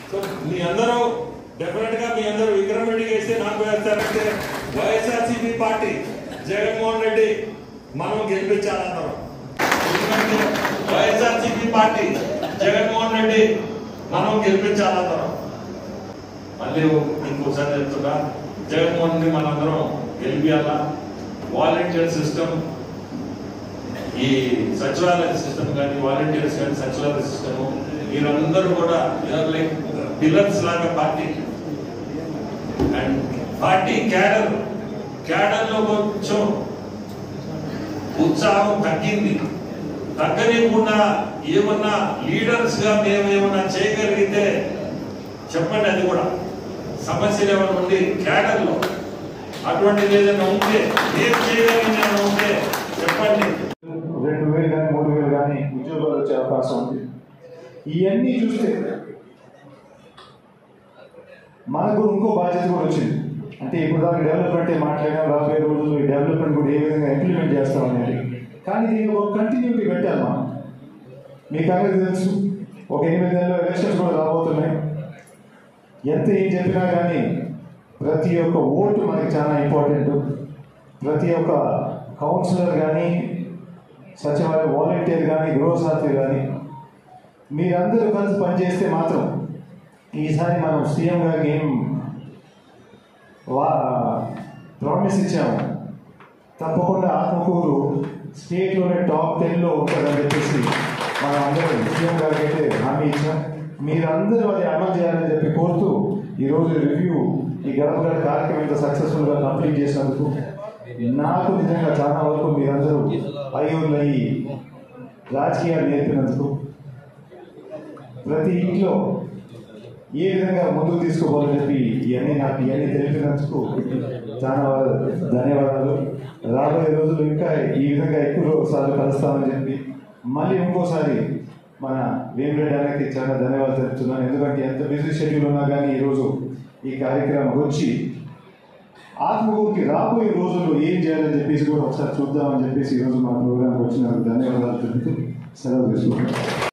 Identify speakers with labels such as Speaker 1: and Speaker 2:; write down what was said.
Speaker 1: so మీ అందరూ definite గా మీ అందరూ విక్రమ్ రెడ్డికి వేస్తే నాకు వేస్తారంటే వైఎస్ఆర్సీపీ పార్టీ జగన్మోహన్ రెడ్డి మనం గెలిపించాలందరం ఎందుకంటే వైఎస్ఆర్సీపీ పార్టీ జగన్మోహన్ రెడ్డి మనం గెలిపించాలందరం మళ్ళీ ఇంకోసారి చెప్తున్నా జగన్మోహన్ రెడ్డి మనందరం గెలిపియాలా వాలంటీర్ సిస్టమ్ ఈ సచివాలయ సిస్టమ్ కానీ వాలంటీర్స్ కానీ సచివాలయ సిస్టమ్ మీరందరూ కూడా లైక్ పిల్లర్స్ లాగా party and party cadre cadre లో కొంచెం ఉత్సాహం తగ్గింది తగ్గనివ్వకుండా ఏమన్నా లీడర్స్ గా మేము ఏమన్నా చేయగలిగితే చెప్పండి అది కూడా సమస్యలు ఏమైనా ఉండి క్యాడర్ లో అటువంటిది ఏదైనా ఉంటే ఏం చేయగలిగిన ఏమైనా ఉంటే చెప్పండి
Speaker 2: రెండు వేలు కానీ మూడు వేలు కానీ ఉద్యోగాలు వచ్చే అవకాశం ఉంది ఇవన్నీ చూస్తే మనకు ఇంకో బాధ్యత కూడా వచ్చింది అంటే ఇప్పుడు దాకా డెవలప్మెంట్ మాట్లాడినా రాబోయే రోజుల్లో ఈ డెవలప్మెంట్ కూడా ఏ విధంగా ఇంప్లిమెంట్ చేస్తామనేది కానీ దీనికి ఒక కంటిన్యూటీ పెట్టాలి మనం మీకు అనేది తెలుసు ఒక ఎనిమిది నెలలు ఎలక్షన్స్ కూడా రాబోతున్నాయి ఎంత ఏం చెప్పినా కానీ ప్రతి ఒక్క ఓటు మనకి చాలా ఇంపార్టెంట్ ప్రతి ఒక్క కౌన్సిలర్ కానీ సచివాలయ వాలంటీర్ కానీ గృహశాస్త్రి కానీ మీరందరూ కలిసి పనిచేస్తే మాత్రం ఈసారి మనం సీఎం గారికి ఏం వా ప్రామిస్ ఇచ్చాము తప్పకుండా ఆత్మకూరు స్టేట్లోనే టాప్ టెన్లో ఉంటుందని చెప్పేసి మనం అందరం సీఎం గారికి అయితే హామీ ఇచ్చాం మీరందరూ అది అమలు చేయాలని చెప్పి కోరుతూ ఈరోజు రివ్యూ ఈ గడప గడప కార్యక్రమం ఇంత సక్సెస్ఫుల్గా కంప్లీట్ చేసినందుకు నాకు నిజంగా చాలా వరకు మీరందరూ అయ్యూర్లు అయ్యి రాజకీయాలు నేర్పినందుకు ప్రతి ఇంట్లో ఏ విధంగా ముందుకు తీసుకోవాలని చెప్పి ఇవన్నీ నాకు ఇవన్నీ తెలిపినందుకు చాలా ధన్యవాదాలు రాబోయే రోజులు ఇంకా ఈ విధంగా ఎక్కువ సార్లు కలుస్తామని చెప్పి మళ్ళీ ఇంకోసారి మన వేమిరెడ్డి అన్నకి చాలా ధన్యవాదాలు తెలుపుతున్నాను ఎందుకంటే ఎంత బిజీ షెడ్యూల్ ఉన్నా కానీ ఈరోజు ఈ కార్యక్రమం వచ్చి ఆత్మకూరుకి రాబోయే రోజుల్లో ఏం చేయాలని చెప్పేసి కూడా ఒకసారి చూద్దామని చెప్పేసి ఈరోజు మన ప్రోగ్రాంకి వచ్చినందుకు ధన్యవాదాలు తెలుపుతూ సెలవు తీసుకుంటాం